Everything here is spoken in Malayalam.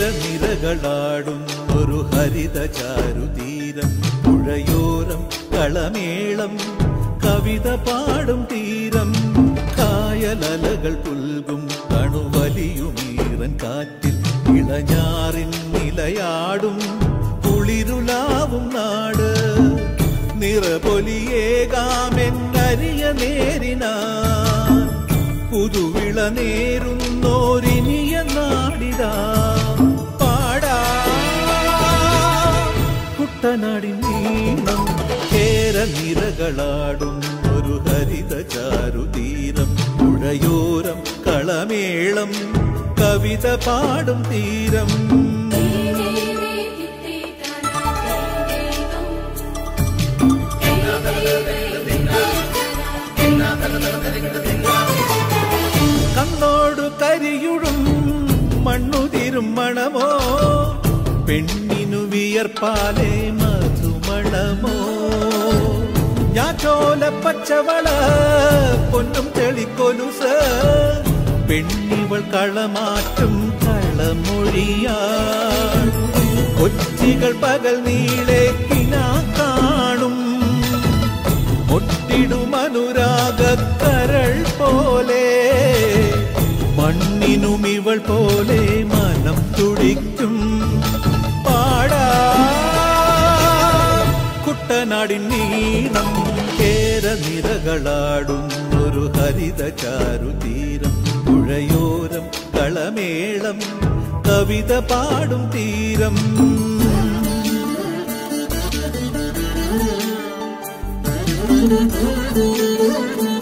കേരനിരകളാടും ഒരു ഹരിത ചാരുതീരം പുഴയോരം കളമേളം കവിത പാടും തീരം കായലലകൾ പുൽകും കണുവലിയുമീറൻ കാറ്റിൽ ഇളഞ്ഞാറിൻ നിലയാടും കുളിരുലാവും നാട് നിറപൊലിയേകാമെന്നരിയ നേരിനാ പുതുവിള നേരുന്നോരിനിയ നാടിതാ പാടാ കുട്ടനാടിൻ നീണം കേരനിരകളാടും ഒരു ഹരിത ചാരുതീരം പുഴയോരം കളമേളം കവിത പാടും തീരം കണ്ണോടു കരിയുടും മണ്ണുതിരും മണമോ പെണ്ണിനു വിയർപ്പാലെ മധുമണമോ ഞാൻ ചോല പച്ചവള പൊന്നും തെളിക്കൊലുസ് പെണ്ണിവൾ കളമാറ്റും കളമൊഴിയാ കൊച്ചികൾ പകൽ നീളെ കിനാ കാണും ഒട്ടിടുമനുരാഗക്കരൾ പോലെ മണ്ണിനും ഇവൾ പോലെ മനം തുടിക്കും പാടാ കുട്ടനാടിൻ നീണം കേരനിരകളാടും ഒരു ഹരിത ചാരുതീരം പുഴയോരം കളമേളം കവിത പാടും തീരം Thank you.